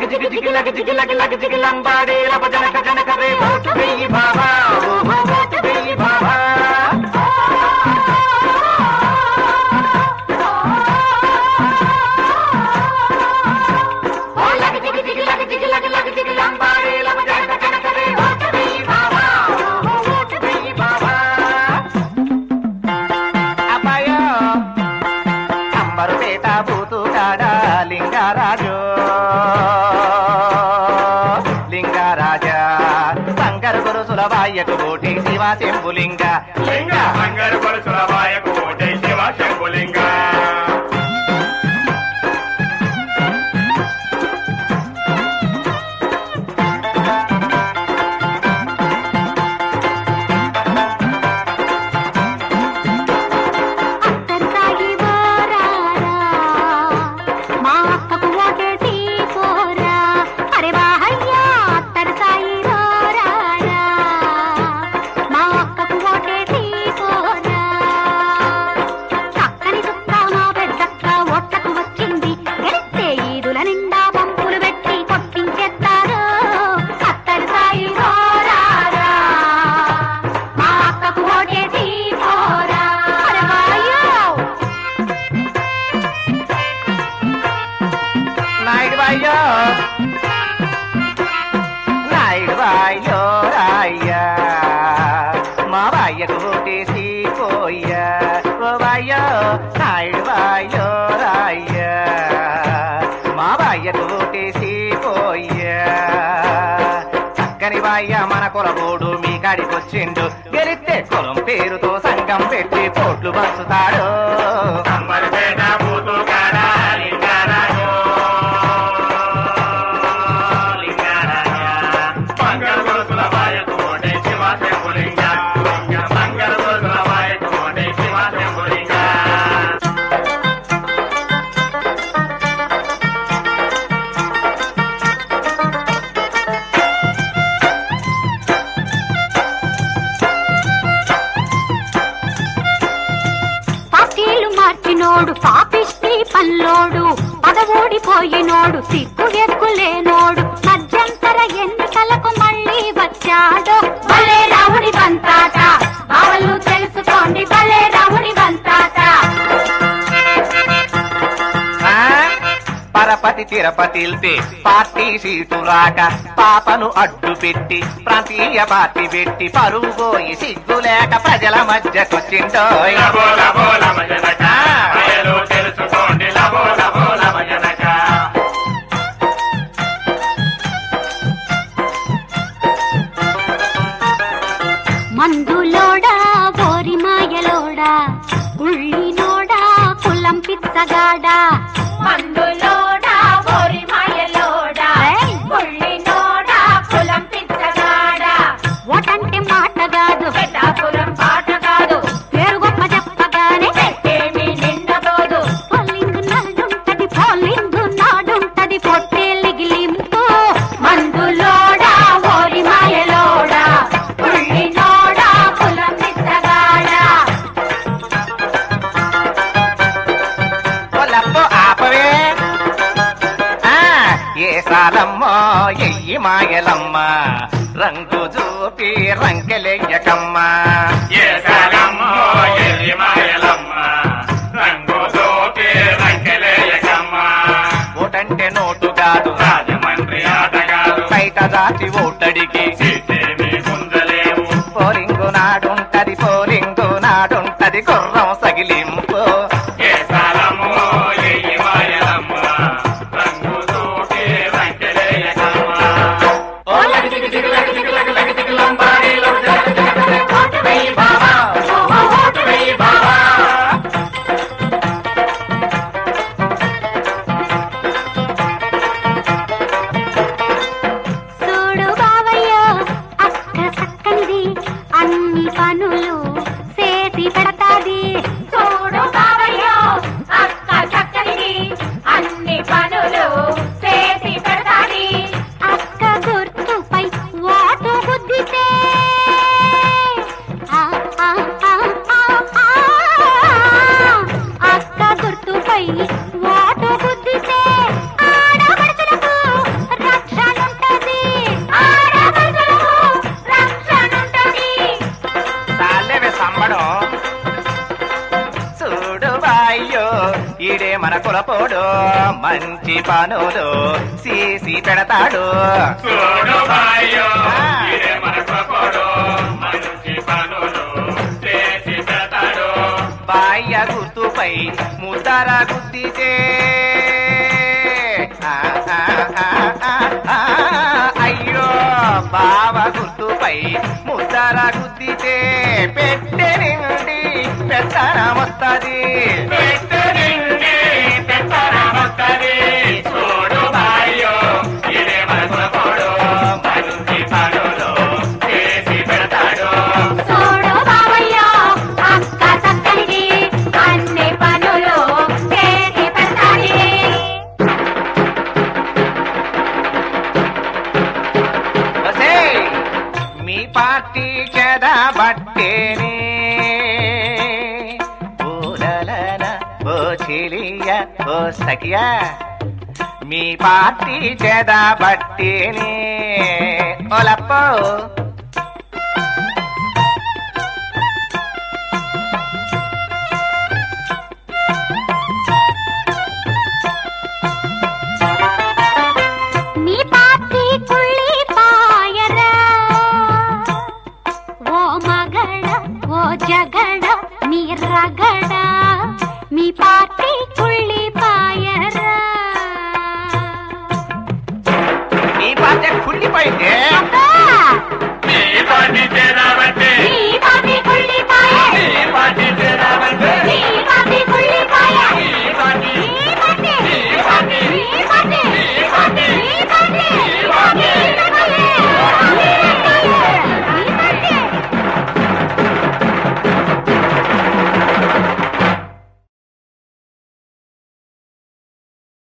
జిగి జిగి లగ జిగి లగ లగ జిగి లంబాడే లబ జనక జనక రే ఓటు వెయ్యి బాబా ఓహో ఓటు వెయ్యి బాబా ఓ లగ జిగి జిగి లగ జిగి లగ లగ జిగి లంబాడే లబ జనక జనక రే ఓటు వెయ్యి బాబా ఓహో ఓటు వెయ్యి బాబా అబ్బాయో అంబరుపేట బూతుగాడ లింగరాజు లింగరాజా శంకర గురుసుల వాయ్యకు ఓటి శివ శంభులింగ లింగ బంగారు పరుసుల వాయకు ఓటే శివ శంభులింగ అత్తరు సాగి పోరారా, మా అక్కకు ఓటేసి పోరా. అరే వాహయ్యా, అత్తరు సాగి పోరారా, మా అక్కకు ఓటేసి పోరా. చక్కని చుక్క మా పెద్దక్క ఓట్లకు వచ్చింది గెలిస్తే ఈదుల నిండా పంపులు పెట్టి కొట్టించేస్తారు అత్తరు సాగి పోరారా, మా అక్కకు ఓటేసి పోరా. అరే వాయ్యో! నాయుడు వాయ్యో నాయుడు వాయ్యో రాయ్యా మా వాయ్యకు ఓటేసి పోయ్యా ఓ వాయ్యో నాయుడు వాయ్యో రాయ్యా మా వాయ్యకు ఓటేసి పోయ్యా చక్కని వాయ్య మన కులబోడు మీ కాడికొచ్చిండు గెలిస్తే కులం పేరుతో సంఘం పెట్టి పోట్లు పంచుతాడు అంబరిపేట బూతుగాడ లింగరాజు లింగరాజా బంగారు పరుసుల వాయకు ఓటే శివ శంభులింగ లింగ బంగారు పరుసుల వాయకు ఓటే శివ శంభులింగ పార్టీలు మార్చినోడు పాపిష్టి పల్లోడు పదవోడిపోయినోడు సిగ్గు ఎగ్గులేనోడు మధ్యంతర ఎన్నికలకు మళ్ళీ వచ్చాడు భలే రావుడి బంతాట బావలు తెలుసుకోండి భలే రావుడి బంతాట ఆ? పరపతి తిరుపతిల్తే పార్టీ సీటు రాక పాపను అడ్డు పెట్టి ప్రాంతీయ పార్టీ పెట్టి పరువు పోయి సిగ్గు లేక ప్రజల మధ్యకొచ్చిండోయ్ లబో లబో లబ జనక అయలు తెలుసుకోండి లబో లబో లబ జనక మందులోడా బోరి మాయలోడా ఉళ్ళినోడా కులం పిచ్చగాడా మందులోడా బోరి మాయలోడా ఏయ్! పుళ్ళినోడా కులం పిచ్చగాడా ఓటంటే మాట కాదు పెద్దాపురం పాట కాదు పేరు గొప్ప చెప్పగానే ఏమి నిండబోదు పోలింగ్ నాడుంటది పోలింగ్ నాడుంటది పొట్టేలిగిలింపు మందులోడా బోరి మాయలోడా పుళ్ళినోడా కులం పిచ్చగాడా కొలప్పు ఆపవే ఆ, ఏ సాలమ్మో ఎయ్యి మాయలమ్మ రంగు చూపి రంకెలెయ్యకమ్మా ఏ కాలమ్మో ఎల్లి మాయలమ్మ రంగు దోపి రంకెలేయకమ్మ ఓటంటే నోటు కాదు రాజమండ్రి ఆటగాడు బయట దాటి ఓటడికి సీతేమి గుంజలేము పోలింగు నాడుంటది పోలింగు నాడుంటది గుర్రం సగిలింపు ఏ కాలమ్మో ఎల్లి మాయలమ్మ రంగు దోపి రంకెలేయకమ్మ ఓ లగ జిగి జిగి లగ జిగి లగ లగ జిగి లంబాడే లబ జనక జనక రే ఓటు వెయ్యి బాబా ఓహో ఓటు వెయ్యి బాబా చూడు బావయ్యో అక్క సక్కనిది అన్ని పనులు చేసి పెడతాది మంచి పనులు చేసి పెడతాడు చూడు బాయ్యో ఇదే మన కొడు మంచి పనులు చేసి పెడతాడు బాయ్య గుర్తుపై ముద్దర గుద్దితే ఆ, ఆ, ఆ, ఆ, ఆ, అయ్యో బావ గుర్తుపై ముద్దర గుద్దితే పెట్టె నిండి పెత్తనమొత్తది పెట్టె నిండి పెత్తనమొత్తది. చూడు బాయ్యో ఇదే మన కొడు మంచి పనులు చేసి పెడతాడు చూడు బావయ్య అక్క చక్కనిది అన్ని పనులు చేసి పెడతాది ఒసేయ్, మీ పార్టీ చెదబట్టేనే ఓలలల, ఓ చెలియ ఓ సఖియా మీ పార్టీ చెదబట్టేనే ఓలప్పో నీ పార్టీ కుళ్ళి పాయరా ఓ మగడ ఓ జగడ నీ రగడ మీ పార్టీ కుళ్ళి పాయరా మీ పార్టీ కుళ్ళిపోయిందే